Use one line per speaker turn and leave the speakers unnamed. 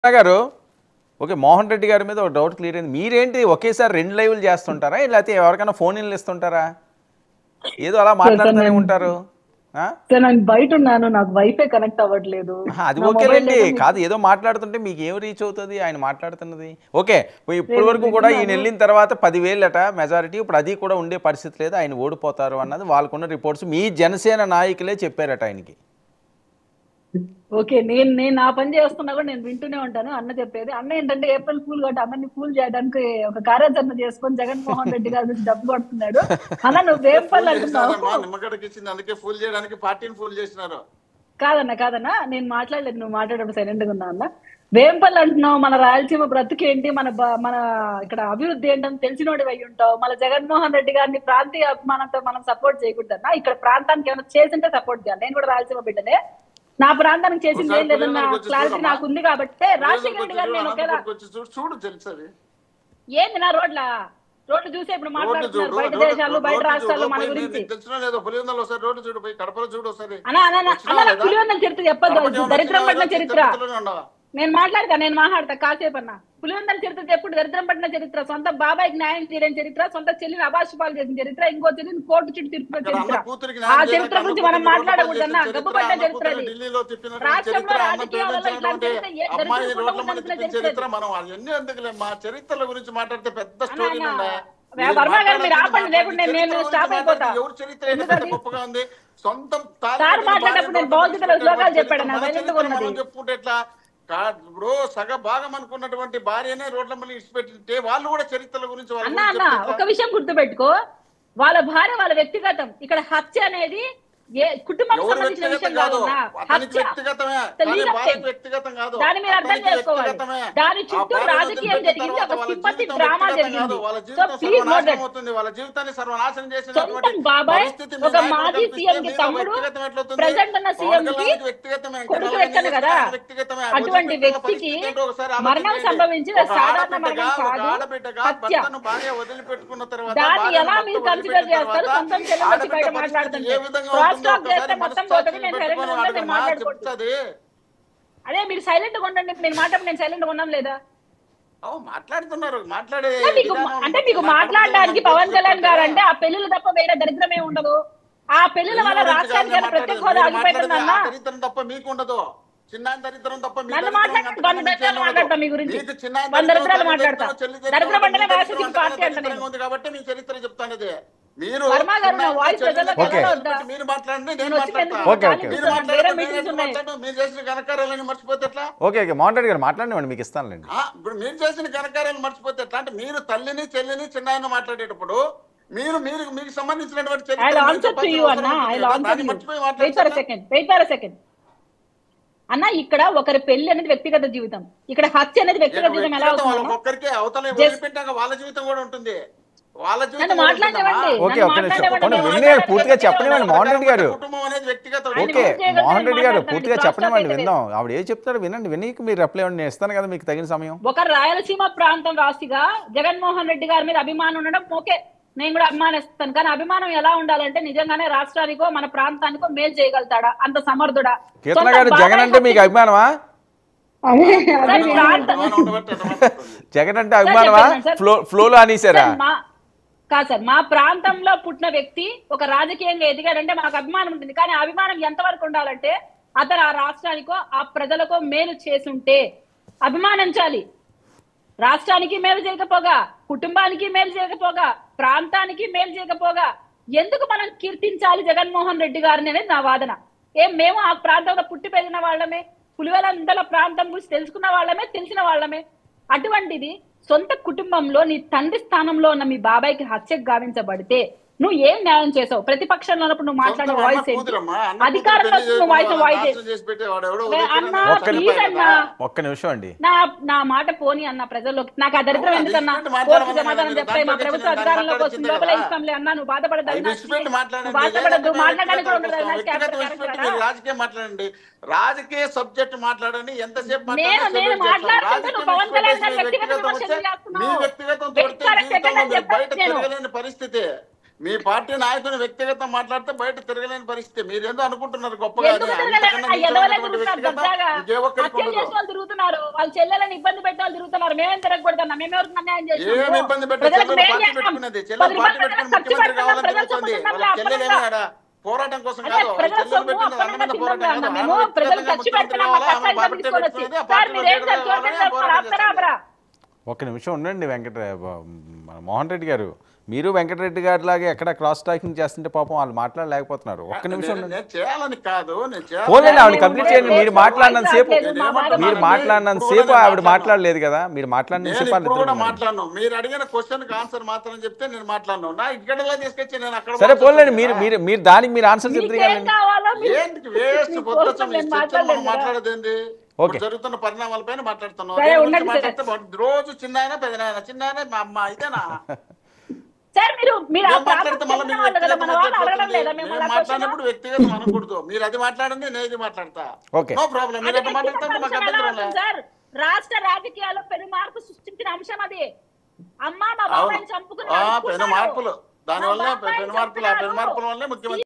కృష్ణ గారు ఓకే మోహన్ రెడ్డి గారి మీద ఒక డౌట్ క్లియర్ అయింది మీరేంటి ఒకేసారి రెండు లైవ్లు చేస్తుంటారా లేకపోతే ఎవరికైనా ఫోన్ ఇన్లు ఇస్తుంటారా ఏదో అలా మాట్లాడుతూనే ఉంటారు ఆ?
సార్ నేను బయట ఉన్నాను నాకు వైఫై కనెక్ట్ అవ్వట్లేదు
ఆహా, అది
నా
ఓకేలేండి
మొబైల్ ఏమో
కాదు ఏదో మాట్లాడుతుంటే మీకు ఏం రీచ్ అవుతుంది ఆయన మాట్లాడుతున్నది ఓకే ఇప్పటి వరకు కూడా ఈయన వెళ్ళిన తర్వాత పదివేలట మెజారిటీ ఇప్పుడు అది కూడా ఉండే పరిస్థితి లేదు ఆయన ఓడిపోతారు అన్నది వాళ్ళకున్న రిపోర్ట్స్ మీ జనసేన నాయకులే చెప్పారట ఆయనకి
ఓకే నేను నేను నా పని చేస్తున్నా కూడా నేను వింటూనే ఉంటాను అన్న చెప్పేది అన్న ఏంటంటే ఏప్రిల్ ఫూల్ కాబట్టి అందరిని ఫూల్ చేయడానికి ఒక కార్యాచరణ చేసుకొని జగన్మోహన్ రెడ్డి గారి నుంచి డబ్బు కొడుతున్నాడు అన్న నువ్వు వేపల్ అంటున్నావు
చేసినారమ్మా, నిమ్మగడ్డకి ఇచ్చింది అందుకే ఫుల్ చేయడానికి పార్టీని ఫుల్ చేసినారు
కాదన్న కాదన్న నేను మాట్లాడలేదు నువ్వు మాట్లాడేటప్పుడు సైలెంట్ గా ఉన్నా అన్న వేంపల్లి అంటున్నావు మన రాయలసీమ బ్రతుకేంటి మన బ- మన ఇక్కడ అభివృద్ధి ఏంటని తెలిసినోడి అయి ఉంటావు మన జగన్మోహన్ రెడ్డి గారిని ప్రాంతీయ అభిమానంతో మనం సపోర్ట్ చేయకూడదన్న ఇక్కడ ప్రాంతానికి ఏమైనా చేసింటే సపోర్ట్ చేయాలి నేను కూడా రాయలసీమ బిడ్డనే నా ప్రాంతానికి చేసింది ఏం లేదన్న
ఒకసారి వచ్చి
క్లారిటీ
చూడమ్మా.
నాకు ఉంది కాబట్టి రాజశేఖర రెడ్డి గారు నేను ఒకేలా
అనంతపురంకి వచ్చి చూడు చూడు తెలుసది
ఏంది నా రోడ్ల రోడ్లు చూసి ఇప్పుడు
రోడ్డు
మాట్లాడుతున్నారు
చూడు
బయట
రోడ్డు-
దేశాలు బయట
రోడ్డు
రాష్ట్రాలు
చూడు,
మన
పోయి
గురించి
నీకు తెలిసినా లేదో పులివెందులు ఒకసారి రోడ్డు చూడు పోయి కడపలో చూడు ఒకసారి
అన్న అన్న అన్న,
వచ్చినావా
అన్న
లేదా?
పులివెందుల చరిత్ర చెప్పొద్దు
కడపకి ఏమన్నా
దరిద్రం పట్టిన
వచ్చినావా?
చరిత్ర
తిరుపతిలోనే ఉండవా?
నేను మాట్లాడతా నేను మాట్లాడతా కాసేపు అన్న పులివెందల చరిత్ర చెప్పుడు దరిద్రం పట్టిన చరిత్ర సొంత బాబాయికి న్యాయం చేయలేని చరిత్ర సొంత చెల్లిని అభాషపాలు చేసిన చరిత్ర ఇంకో చెల్లిని కోర్టు చుట్టూ తిరుపున
అక్కడ అన్న
చరిత్ర
కూతురికి
ఆ
న్యాయం
చరిత్ర
చేయలేక
గురించి
అన్న
మనం
కూతురికి
మాట్లాడకూడదు అన్న
రోడ్డు
గబ్బు
పట్టిన
పట్టిన
చరిత్ర,
చరిత్ర
అన్న
ఇది
ఢిల్లీలో తిప్పినటువంటి
రాష్ట్రంలో
చరిత్ర, అన్నం
రాజకీయాలలో
ప్రేమించినటువంటి
ఇట్లాంటి చరిత్ర ఏ
అమ్మాయిని
దరిద్రం
రోడ్ల మీద
పట్టిన
తిప్పిన
చరిత్ర
చరిత్ర మనం అవన్నీ ఎందుకులే మా చరిత్రల గురించి మాట్లాడితే పెద్ద
అన్న,
స్టోరీ
అన్న,
మీరు
వర్మ గారు మీరు
మాట్లాడాల్సింది
ఆపండి, లేకుంటే
మాట్లాడండి.
నేను
చరిత్ర
స్టాప్
గురించి
అయిపోతా.
మాట్లాడితే ఎవరి చరిత్ర ఏంటో పెద్ద
ఎందుకని?
గొప్పగా ఉంది సొంతం
సార్ మాట్లాడేటప్పుడు నేను భగవద్గీతలో శ్లోకాలు చెప్పాడు, నా
మన
వైలెంట్
చరిత్ర
ఉన్నది.
మనం చెప్పుకుంటే ఎట్లా కా- ఇప్పుడు సగ భాగం అనుకున్నటువంటి భార్యనే రోడ్ల మళ్ళీ ఇచ్చిపెట్టింటే వాళ్ళు కూడా చరిత్రల గురించి వాళ్ళ
అన్న
గురించి
అన్న
చెప్తే
ఒక విషయం గుర్తుపెట్టుకో వాళ్ళ భార్య వాళ్ళ వ్యక్తిగతం ఇక్కడ హత్య అనేది ఏ కుటుంబం
ఎవరు
సంబంధించిన
వ్యక్తిగతం
విషయం
కాదు
కాదు అన్న.
అతనికి
హత్య
వ్యక్తిగతమే
The
కానీ
legal
భార్యకు
thing.
వ్యక్తిగతం కాదు
దాన్ని మీరు అర్థం
అతనికి
చేసుకోవాలి
వ్యక్తిగతమే.
దాని
ఆ
చుట్టూ
భార్య
రాజకీయం
వదిలిపెట్టిన
జరిగింది
తర్వాత
ఒక
వాళ్ళ
సింపతి
జీవితం
డ్రామా
వ్యక్తిగతం కాదు.
జరిగింది
వాళ్ళ
సో
జీవితం
ప్లీజ్ నోట్
సర్వనాశనం
దట్
అవుతుంది వాళ్ళ జీవితాన్ని సర్వనాశనం చేసినటువంటి
సొంతం బాబాయ్
పరిస్థితి మీ
ఒక
నాయకుడు
మాజీ
కల్పిస్తే
సీఎం కి
మీరు
తమ్ముడు
వ్యక్తిగతం ఎట్లవుతుంది?
ప్రెసెంట్ ఉన్న
పవన్
సీఎం కి
కళ్యాణ్కి వ్యక్తిగతమే. ఇంకా
కొడుకు
నలభై
వ్యక్తి కదా
ఎనిమిది వ్యక్తిగతమే.
అటువంటి
వదిలిపెట్టిన
వ్యక్తికి
పరిస్థితి ఏంటో ఒకసారి
మరణం
ఆలోచించండి.
సంభవించిన
ఒక
సాధారణ
ఆడబిడ్డగా,
మరణం
ఒక
కాదు
ఆడబిడ్డగా
హత్య
భర్తను భార్య వదిలిపెట్టుకున్న తర్వాత
దాన్ని
భార్యను
ఎలా
భర్త
మీరు కన్సిడర్
వదిలిపెట్టిన
చేస్తారు
తర్వాత
సొంతం చెల్లెలు వచ్చి
ఆడబిడ్డ
బయట
పరిస్థితి
మాట్లాడుతుంటే
ఏ విధంగా
క్రాస్
ఉంటుందో
టాక్ చేస్తే
ఒకసారి
మొత్తం
మనస్సాక్షిని
పోతుంది నేను సైలెంట్
పెట్టుకొని
ఉండదు నేను
అడగమ్మా,
మాట్లాడుకోవచ్చు
చెప్తుంది
అదే మీరు సైలెంట్ గా ఉండండి మీరు మాట్లాడి నేను సైలెంట్ గా ఉన్నాం లేదా
ఓ, మాట్లాడుతున్నారు మాట్లాడే
అంటే మీకు
విధానం
అంటే మీకు
నాకు
మాట్లాడడానికి
అర్థం
పవన్ కళ్యాణ్
కాదు.
గారు అంటే ఆ పెళ్లిలు తప్ప వేరే దరిద్రమే ఉండదు ఆ పెళ్లిల వల్ల
గురించి
రాష్ట్రానికి
కాదు
ఏమైనా ప్రత్యేక
మాట్లాడేది.
హోదా
మీరు మాట్లాడేది
ఆగిపోతుందన్నా
ఆ దరిద్రం తప్ప మీకు ఉండదు చిన్న దరిద్రం తప్ప మీ
నన్ను
దరిద్రం
మాట్లాడండి,
అంతకన్నా
వంద
మించి
దరిద్రాలు
ఉండదు.
మాట్లాడతా మీ గురించి.
మీకు చిన్న
వంద
దరిద్రం,
దరిద్రాలు
తల్లి
మాట్లాడతా.
దరిద్రం, చెల్లి
దరిద్రం
దరిద్రం,
అంటేనే
మీ
వారసత్వ
దరిద్రం
పార్టీ
అంతకన్నా
అంట
దరిద్రంగా ఉంది కాబట్టి మీ చరిత్ర చెప్తానది మీరు
వర్మ గారు, నా
చిన్న
వాయిస్
చెల్లి
ప్రజలకు
ఓకే.
వద్దా?
మీరు మాట్లాడండి నేను
నేను వచ్చి
మాట్లాడతా
నేను
ఓకే, ఓకే.
మీరు
వేరే
మాట్లాడండి
మీటింగ్స్
నేను
ఉన్నాయి
మాట్లాడను మీరు చేసిన ఘనకార్యాలను మర్చిపోతే ఎట్లా
ఓకే ఓకే మోహన్ రెడ్డి గారు మాట్లాడండి మీకు ఇస్తానులేండి
ఆ, ఇప్పుడు మీరు చేసిన ఘనకార్యాలు మర్చిపోతే ఎట్లా అంటే మీరు తల్లిని చెల్లిని చిన్నాయన మాట్లాడేటప్పుడు మీరు మీరు మీకు సంబంధించినటువంటి చరిత్ర
ఐ
మీరు
ఆన్సర్ టు
చెప్పాల్సిన
యూ
అవసరం
అన్న
ఉంది
ఐ
కదా.
ఆన్సర్
దాన్ని
యూ
మర్చిపోయి
వెయిట్ ఫర్
మాట్లాడుతున్నా
సెకండ్ వెయిట్ ఫర్ సెకండ్ అన్న ఇక్కడ ఒకరి పెళ్లి అనేది వ్యక్తిగత జీవితం ఇక్కడ హత్య అనేది వ్యక్తిగత జీవితం ఎలా
వ్యక్తిగతం వాళ్ళ
అవుతుంది
ఒక్కరికే అవతల
Just-
వదిలిపెట్టాక వాళ్ళ జీవితం కూడా ఉంటుంది వాళ్ళ
నన్ను
జీవితం కూడా
మాట్లాడనివ్వండి.
ఉంటుందమ్మా.
ఓకే
నన్ను
ఒక్క నిమిషం
మాట్లాడనివ్వండి,
కొన్ని
నేను
వినయ
మాట్లాడేది
పూర్తిగా
వ్యక్తిగతం
చెప్పనివ్వండి మోహన్ రెడ్డి గారు
కుటుంబం అనేది వ్యక్తిగతం
ఆయన
ఓకే
ఏం చేయగలరు?
మోహన్ రెడ్డి గారు
మాట్లాడతాను.
పూర్తిగా
క్రాస్
చెప్పనివ్వండి
టాక్ అయితే
విందాం ఆవిడ ఏం చెప్తారో వినండి వినీకి మీరు రిప్లై ఇవ్వండి నేను ఇస్తాను కదా మీకు తగిన సమయం
ఒక రాయలసీమ ప్రాంతం రాశిగా జగన్మోహన్ రెడ్డి గారి మీద అభిమానం ఉండడం ఓకే నేను కూడా అభిమానిస్తాను కానీ అభిమానం ఎలా ఉండాలంటే నిజంగానే రాష్ట్రానికో మన ప్రాంతానికో మేలు చేయగలుగుతాడా అంత సమర్థుడా
కీర్తన
సొంత
గారు
బాబాయ్
జగన్ అంటే మీకు అభిమానమా
సార్, ప్రాంతం-
అభిమానం ఉండబట్టి అట్లా మాట్లాడుతుంది.
జగన్ అంటే అభిమానమా
చెప్పండి సార్.
ఫ్లో ఫ్లోలో అనేసారా
సార్, మా కాదు సార్ మా ప్రాంతంలో పుట్టిన వ్యక్తి ఒక రాజకీయంగా ఎదిగాడంటే మాకు అభిమానం ఉంటుంది కానీ ఆ అభిమానం ఎంతవరకు ఉండాలంటే అతను ఆ రాష్ట్రానికో ఆ ప్రజలకో మేలు చేసుంటే అభిమానించాలి రాష్ట్రానికి మేలు చేయకపోగా కుటుంబానికి మేలు చేయకపోగా ప్రాంతానికి మేలు చేయకపోగా ఎందుకు మనం కీర్తించాలి జగన్మోహన్ రెడ్డి గారిని అనేది నా వాదన ఏం మేము ఆ ప్రాంతంలో పుట్టి పెరిగిన వాళ్ళమే పులివెలందల ప్రాంతం గురించి తెలుసుకున్న వాళ్ళమే తెలిసిన వాళ్ళమే అటువంటిది సొంత కుటుంబంలో నీ తండ్రి స్థానంలో ఉన్న మీ బాబాయ్కి హత్యకు గావించబడితే నువ్వు ఏం న్యాయం చేసావు ప్రతిపక్షంలో ఉన్నప్పుడు నువ్వు మాట్లాడే
సొంత
వాయిస్
అన్న
ఏంటి
కూతురమ్మా, అన్న
అధికారంలో
కూతురు
వస్తుంది నువ్వు వాయిస్
పెళ్లి
వాయిస్
నాశనం చేసి పెట్టేవాడు ఎవడో
వే-
వదిలేసి
అన్నా,
నన్ను
ఒక్క
ప్లీజ్
చనిపోయాడు
అన్నా.
కదా.
ఒక్క నిమిషం అండి
నా నా మాట పోని అన్న ప్రజల్లోకి నాకు ఆ దరిద్రం
అవునా,
ఎందుకన్నా
విడిచిపెట్టి
కోర్టు
మాట్లాడమన్నా
సమాధానం
మీరు
చెప్తాయి మా
దాంట్లో
ప్రభుత్వ
తెచ్చిన
అధికారంలోకి
దాంట్లో
వస్తుంది
తెచ్చిందే
లోపల
కదా.
ఇస్తాంలే అన్నా నువ్వు బాధపడద్దు
అవి విడిచిపెట్టి మాట్లాడండి
బాధపడద్దు
లేదంటే
మాట్లాడడానికి కూడా ఉండదు
వ్యక్తిగతం
నాకు
వ్యక్తిగతం
క్యారెక్టర్
విడిచిపెట్టి
క్యారెక్టర్
మీరు రాజకీయం మాట్లాడండి రాజకీయ సబ్జెక్ట్ మాట్లాడండి ఎంతసేపు
నేను-
మాట్లాడినా
నేను
సెల్యూట్ చేస్తాం.
మాట్లాడుతుంటే
రాజకీయం
నువ్వు పవన్ కళ్యాణ్ గారి
విడిచిపెట్టేసి
వ్యక్తిగత
వ్యక్తిగతం
విమర్శలు
వస్తే
చేస్తున్నావు.
మీ వ్యక్తిగతం
వ్యక్తిగత
తోడితే జీవితంలో
సెకండ్
మీరు
చెప్పాను
బయట
నేను.
తిరగలేని పరిస్థితి మీ పార్టీ నాయకుని వ్యక్తిగతం మాట్లాడితే బయట తిరగలేని పరిస్థితి మీరేందో అనుకుంటున్నారు గొప్పగా అని.
ఎందుకు
అంతకన్నా
తిరగలేరు? ఎదవలే
నీచమైనటువంటి
తిరుగుతున్నారు
వ్యక్తిగతం
దర్జాగా.
ఇంకే ఒక్కరికి
హత్యలు
ఉండదు
చేసిన వాళ్ళు తిరుగుతున్నారు వాళ్ళ చెల్లెలను ఇబ్బంది పెట్టే వాళ్ళు తిరుగుతున్నారు మేమేం తిరగకూడదన్నా మేమెవరికి అన్యాయం చేసినాము?
ఏమి ఇబ్బంది పెట్టే
ప్రజలకు
చెల్లెలు
మేం
పార్టీ
చేస్తాం.
పెట్టుకున్నది
పది
చెల్లెలు పార్టీ
రూపాయలు
పెట్టుకుని
ఖర్చు
ముఖ్యమంత్రి
పెడతాం,
కావాలని
ప్రజల
తిరుగుతుంది
సొమ్ము
వాళ్ళ చెల్లెలు
తిన్నాం,
ఏమి ఆడ పోరాటం కోసం
అదే
కాదు వాళ్ళ
ప్రజల
చెల్లెలు
సొమ్ము
పెట్టింది
అప్పటి
అన్నమైన
నుంచి
పోరాటం
తిన్నాం
కాదు
మేము
ఆమె
ప్రజలు
వ్యక్తిగతంగా
ఖర్చు
ముఖ్యమంత్రి
పెడుతున్నాం
కావాలా ఆమె
కష్టాలు
బాబట్టే
తీసుకొని
పెట్టుకున్నది ఆ
సార్
పార్టీలో
మీరేం
లీడర్
సార్
కావాలని
చూడండి
పోరాటం
ఆపుతారా
చేస్తుంది.
ఆపరా?
ఒక్క నిమిషం ఉండండి వెంకట మన మోహన్ రెడ్డి గారు మీరు వెంకటరెడ్డి గారి లాగా ఎక్కడ క్రాస్ టాకింగ్ చేస్తుంటే పాపం వాళ్ళు మాట్లాడలేకపోతున్నారు ఒక్క నిమిషం
నేను-
ఉండండి
నేను చేయాలని కాదు నేను
పోలేండి ఆవిడ
నేను
కంప్లీట్
ఉండే
చేయండి మీరు
ప్లేస్లో
మాట్లాడినంత
వాయిస్
సేపు
రావట్లేదు, మా మాట
మీరు
మాట్లాడండి.
మాట్లాడినంత
ఇప్పుడు
సేపు
కూడా
ఆవిడ
నేను
మాట్లాడలేదు కదా మీరు మాట్లాడినంత
నేను
సేపు
ఇప్పుడు కూడా
వాళ్ళిద్దరు ఉన్నారు.
మాట్లాడను మీరు అడిగిన క్వశ్చన్ కి ఆన్సర్ మాత్రం చెప్తే నేను మాట్లాడను నా ఇక్కడలా తీసుకొచ్చి నేను అక్కడ
సరే పోలేండి
మాట్లాడుతున్నా.
మీరు మీరు మీరు దానికి మీరు ఆన్సర్
మీకేం
చెప్తే
కావాలో మీరు-
ఏంటి వేస్ట్
మీ
పొద్దున
కోసం నేను
మనం
మాట్లాడలేదు కదా.
మాట్లాడేది ఏంది
ఓకే.
ఇప్పుడు జరుగుతున్న పరిణామాలపైన మాట్లాడుతున్నాం
సరే,
దేని గురించి
ఉండండి సరే.
మాట్లాడితే బాగుంటుంది. రోజు చిన్న అయినా పెద్ద అయినా చిన్న అయినా మా అమ్మ ఇదేనా
సార్ మీరు మీరు ఆ
మేము మాట్లాడితే మళ్ళీ
ప్రాంతం
మీరు
వాళ్ళు కదా మన వాళ్ళు
వ్యక్తిగతం
అడగడం
అయిపోతుంది.
లేదా మేము
మేము
అలా
మాట్లాడినప్పుడు వ్యక్తిగతం అనకూడదు మీరు అది మాట్లాడండి నేను ఇది మాట్లాడతా
ఓకే.
నో ప్రాబ్లం మీరు
అది
ఎట్లా మాట్లాడితే
వ్యక్తిగత
మాకు
అంశం ఎలా
అభ్యంతరం
అవుతుంది
లేదు
సార్ రాష్ట్ర రాజకీయాల్లో పెను మార్పు సృష్టించిన అంశం అది అమ్మ మా
అవును
బాబాయిని చంపుకుని
ఆ,
నడుపుకున్నారు.
పెను మార్పులు దానివల్ల
మా బాబాయిని
పెను మార్పులు ఆ పెను
చంపుకున్నారు.
మార్పుల వల్లే ముఖ్యమంత్రి